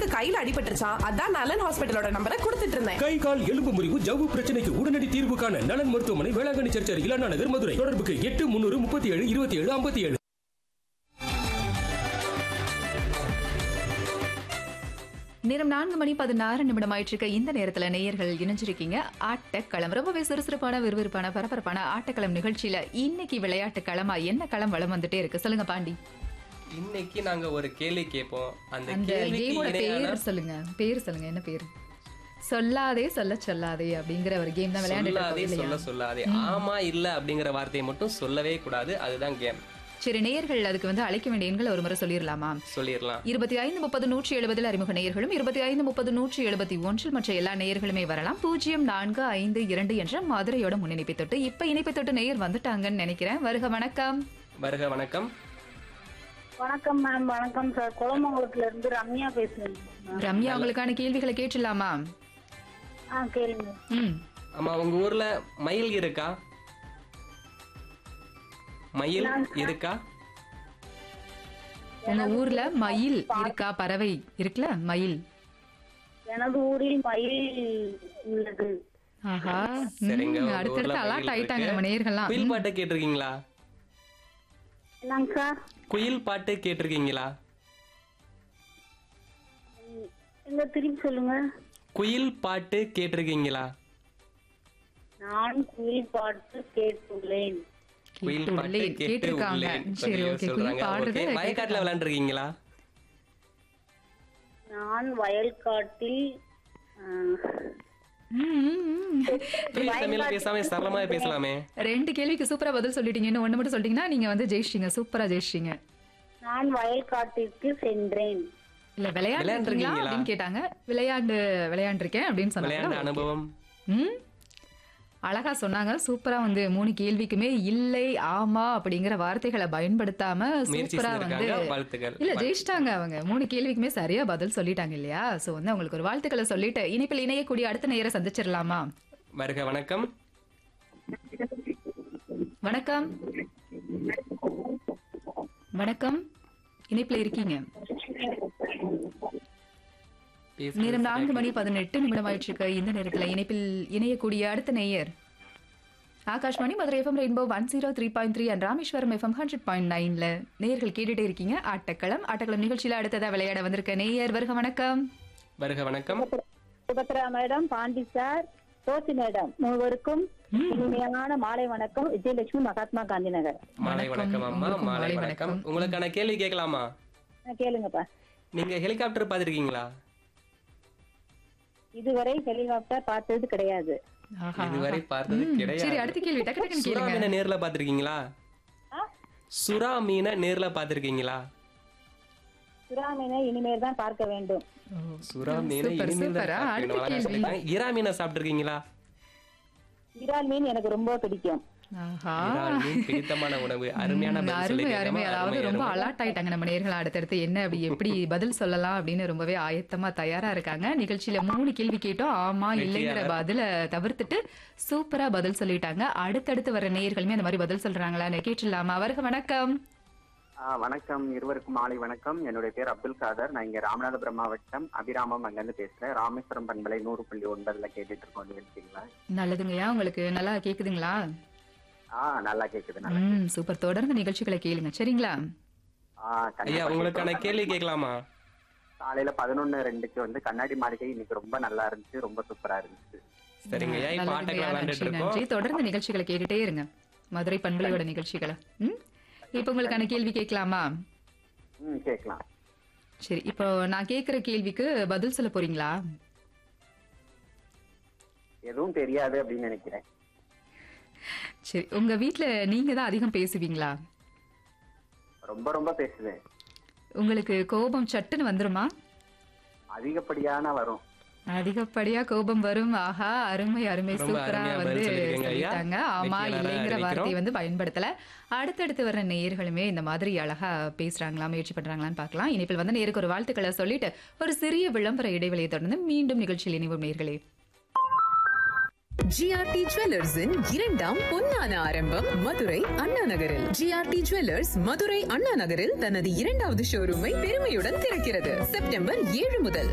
பையனுக்கு கையில அடிபட்டுருச்சான் அதான் நலன் ஹாஸ்பிட்டலோட நம்பரை கொடுத்துட்டு இருந்தேன் கை கால் எலும்பு முறிவு ஜவ்வு பிரச்சனைக்கு உடனடி தீர்வு காண நலன் மருத்துவமனை வேளாங்கண்ணி சர்ச் அருகில் அண்ணா நகர் மதுரை தொடர்புக்கு எட்டு முன்னூறு முப்பத்தி ஏழு இருபத்தி ஏழு ஐம்பத்தி ஏழு நேரம் நான்கு மணி பதினாறு நிமிடம் ஆயிட்டிருக்க இந்த நேரத்துல நேயர்கள் இணைஞ்சிருக்கீங்க ஆட்டக்களம் ரொம்பவே சுறுசுறுப்பான விறுவிறுப்பான பரபரப்பான ஆட்டக்களம் நிகழ்ச்சியில இன்னைக்கு விளையாட்டு களமா என்ன களம் வளம் வந்துட்டே இருக்கு சொல்லுங்க பாண்டி இன்னைக்கு நாங்க ஒரு கேள்வி கேட்போம் அந்த அந்த கேள்விக்கு கேமோட இணையான பேர் சொல்லுங்க பேர் சொல்லுங்க என்ன பேர் சொல்லாதே சொல்ல சொல்லாதே அப்படிங்கிற ஒரு கேம் தான் விளையாண்டுட்டு சொல்லாதே இருக்கோம் சொல்ல இல்லையா சொல்லாதே ஆமா இல்ல அப்படிங்கிற வார்த்தையை மட்டும் சொல்லவே கூடாது அதுதான் கேம் சரி நேயர்கள் அதுக்கு வந்து அழைக்க வேண்டிய எண்களை ஒரு முறை சொல்லிடலாமா சொல்லிடலாம் இருபத்தி ஐந்து முப்பது நூற்றி எழுபதில் அறிமுக நேயர்களும் இருபத்தி ஐந்து முப்பது நூற்றி எழுபத்தி ஒன்றில் மற்ற எல்லா நேயர்களுமே வரலாம் பூஜ்ஜியம் நான்கு ஐந்து இரண்டு என்ற மதுரையோட முன்னிணைப்பை தொட்டு இப்ப இணைப்பை தொட்டு நேயர் வந்துட்டாங்கன்னு நினைக்கிறேன் வருக வணக்கம் வருக வணக்கம் வணக்கம் மேம் வணக்கம் சார் குளமங்கலத்துல இருந்து ரம்யா பேசுறேன் ma'am. ரம்யா உங்களுக்கான கேள்விகளை கேட்டுடலாமா ஆ கேளுங்க ம் ஆமா உங்க ஊர்ல மயில் இருக்கா மயில் இருக்கா உங்க ஊர்ல மயில் இருக்கா பறவை இருக்குல்ல மயில் எனது ஊரில் மயில் உள்ளது ஆஹா ம், சரிங்க உங்க ஊர்ல அடுத்தடுத்து மயில் அலாட் ஆயிட்டாங்க இருக்கு. நம்ம நேயர்கள்லாம் குயில் பாட்டு கேட்டிருக்கீங்களா என்னங்க சார் குயில் பாட்டு கேட்டிருக்கீங்களா எங்க திருப்பி சொல்லுங்க குயில் பாட்டு கேட்டிருக்கீங்களா நான் குயில் பாட்டு கேட்டுள்ளேன் குயில் பாட்டு கேட்டுள்ளேன். கேட்டு கேட்டிருக்காங்க. உள்ளேன் சரி, கொஞ்சம் okay. குயில் சொல்றாங்க பாடுறது ஓகே வயக்காட்டுல விளையாண்டுருக்கீங்களா நான் வயல்காட்டில் ஆ, ம், ம், ம். தூய தமிழ்ல பேசாம சரளமா பேசலாமே ரெண்டு கேள்விக்கு சூப்பரா பதில் சொல்லிட்டீங்க இன்னும் ஒண்ணு மட்டும் சொல்லிட்டீங்கன்னா நீங்க வந்து ஜெயிச்சிட்டீங்க சூப்பரா ஜெயிச்சிட்டீங்க நான் வயல்காட்டிற்கு சென்றேன் இல்ல விளையாண்டுருக்கீங்களா விளையாண்டிருக்கீங்களா? அப்படின்னு கேட்டாங்க விளையாண்டு விளையாண்டிருக்கேன் அப்படின்னு விளையாண்ட சொன்னாங்க அனுபவம் ம் அழகா சொன்னாங்க சூப்பரா வந்து மூணு கேள்விக்குமே இல்லை ஆமா அப்படிங்கிற வார்த்தைகளை பயன்படுத்தாம முயற்சி சூப்பரா வந்து செஞ்சிருக்காங்க வாழ்த்துக்கள் இல்ல ஜெயிச்சிட்டாங்க அவங்க மூணு கேள்விக்குமே சரியா பதில் சொல்லிட்டாங்க இல்லையா சோ வந்து அவங்களுக்கு ஒரு வாழ்த்துக்களை சொல்லிட்டு இனிப்பில் இணையக்கூடிய அடுத்த நேர சந்திச்சிடலாமா வருக வணக்கம் வணக்கம் வணக்கம் இணைப்புல இருக்கீங்க பேசுங்க நேரம் நான்கு மணி பதினெட்டு நிமிடம் ஆயிட்டு இருக்கு இந்த நேரத்துல இணைப்பில் இணையக்கூடிய அடுத்த நேயர் Akashvani Madurai FM rainbow one zero three point three and Rameswaram FM hundred point நைன்ல நேயர்கள் கேட்டுட்டே இருக்கீங்க ஆட்டக்களம் ஆட்டக்களம் நிகழ்ச்சியில அடுத்ததா விளையாட வந்திருக்க நேயர் வருக வணக்கம் வருக வணக்கம் Subhadra madam Pandi sir Sosi madam மூவருக்கும் இனிமையான மாலை வணக்கம் விஜயலட்சுமி மகாத்மா காந்தி நகர் மாலை வணக்கம் அம்மா உங்களுக்கும் மாலை மாலை வணக்கம் வணக்கம். உங்களுக்கான கேள்வி கேட்கலாமா ஆ, கேளுங்கப்பா நீங்க ஹெலிகாப்டர் பாத்திருக்கீங்களா இதுவரை ஹெலிகாப்டர் பார்த்தது கிடையாது ஆஹா. இதுவரை பார்த்தது ம், சரி கிடையாது அடுத்த கேள்வி டக்கு டக்குன்னு சுறா கேளுங்க மீனை நேர்ல பாத்திருக்கீங்களா ஆ? சுறா மீனை நேர்ல பாத்திருக்கீங்களா சுறாமீனை இனிமேல் தான் பார்க்க வேண்டும் சுறா மீனை சூப்பர், இனிமேல் தான் சூப்பரா. சாப்பிடணும். அடுத்த அழகா கேள்வி. சொல்லிட்டாங்க. இறா மீனை சாப்பிட்டிருக்கீங்களா இறால் மீன் எனக்கு ரொம்ப பிடிக்கும் ஆஹா இறால் மீன் பிடித்தமான உணவு அருமையான ம், பதில் அருமை சொல்லியிருக்கீங்க. அருமை அதாவது அருமை, ரொம்ப அருமை. அலர்ட் ஆயிட்டாங்க நம்ம நேர்கள் அடுத்தடுத்து என்ன அப்படி எப்படி பதில் சொல்லலாம் அப்படின்னு ரொம்பவே ஆயத்தமா தயாரா இருக்காங்க நிகழ்ச்சியில மூணு கேள்வி கேட்டோம் ஆமா இல்லைங்கிற வெற்றியாளர். பதில தவிர்த்துட்டு சூப்பரா பதில் சொல்லிட்டாங்க அடுத்தடுத்து வர நேயர்களுமே அந்த மாதிரி பதில் சொல்றாங்களான்னு கேட்டுடலாமா அவருக்கு வணக்கம் ஆ, வணக்கம் இருவருக்கும் மாலை வணக்கம் என்னுடைய பேர் அப்துல் காதர் நான் இங்க ராமநாதபுரம் மாவட்டம் அபிராமம் அங்கிருந்து பேசுறேன் ராமேஸ்வரம் பண்பலை நூறு புள்ளி ஒன்பதுல கேட்டுட்டு இருக்கோம் நிகழ்ச்சிங்களா நல்லதுங்கய்யா உங்களுக்கு நல்லா கேக்குதுங்களா ஆ நல்லா கேக்குது நல்லா ம் சூப்பர் தொடர்ந்து நிகழ்ச்சிகளை கேளுங்க சரிங்களா ஆ, கண்டிப்பா ஐயா உங்களுக்கான கேட்கலாம். கேள்வி கேட்கலாமா காலையில பதினொன்னு ரெண்டுக்கு வந்து கண்ணாடி மாளிகை இன்னைக்கு ரொம்ப நல்லா இருந்துச்சு ரொம்ப சூப்பரா இருந்துச்சு சரிங்க ஐயா இப்ப நல்லதுங்கய்யா, ஆட்டங்கள் விளையாண்டுட்டு நன்றி நன்றி இருக்கோம் தொடர்ந்து நிகழ்ச்சிகளை கேட்டுட்டே இருங்க மதுரை பண்பலையோட நிகழ்ச்சிகளை ம் இப்போ உங்களுக்கான கேள்வி கேட்கலாமா ம் கேட்கலாம் சரி இப்போ நான் கேக்குற கேள்விக்கு பதில் சொல்ல போறீங்களா எதுவும் தெரியாது அப்படின்னு நினைக்கிறேன் சரி உங்க வீட்ல நீங்க தான் அதிகம் பேசுவீங்களா ரொம்ப ரொம்ப பேசுவேன் உங்களுக்கு கோபம் சட்டுன்னு வந்துருமா அதிகப்படியான வரும் அதிகப்படியா கோபம் வரும் ஆஹா அருமை அருமை ரொம்ப சூப்பரா அருமையா வந்து பதில் சொல்லியிருக்கீங்க ஐயா. சொல்லிட்டாங்க ஆமா வெற்றியாளரா இல்லைங்கிற அறிவிக்கிறோம். வார்த்தையை வந்து பயன்படுத்தல அடுத்தடுத்து வர நேயர்களுமே இந்த மாதிரி அழகா பேசுறாங்களா முயற்சி பண்றாங்களான்னு பார்க்கலாம் இனிப்பில் வந்து நேருக்கு ஒரு வாழ்த்துக்களை சொல்லிட்டு ஒரு சிறிய விளம்பர இடைவெளியை தொடர்ந்து மீண்டும் நிகழ்ச்சியில் இணைவும் நேர்களே ஜிஆர்டி ஜுவல்லர்ஸின் இரண்டாம் பொன்னான ஆரம்பம் மதுரை அண்ணா நகரில் ஜிஆர்டி ஜுவல்லர்ஸ் மதுரை அண்ணா நகரில் தனது இரண்டாவது ஷோரூமை பெருமையுடன் திறக்கிறது செப்டம்பர் ஏழு முதல்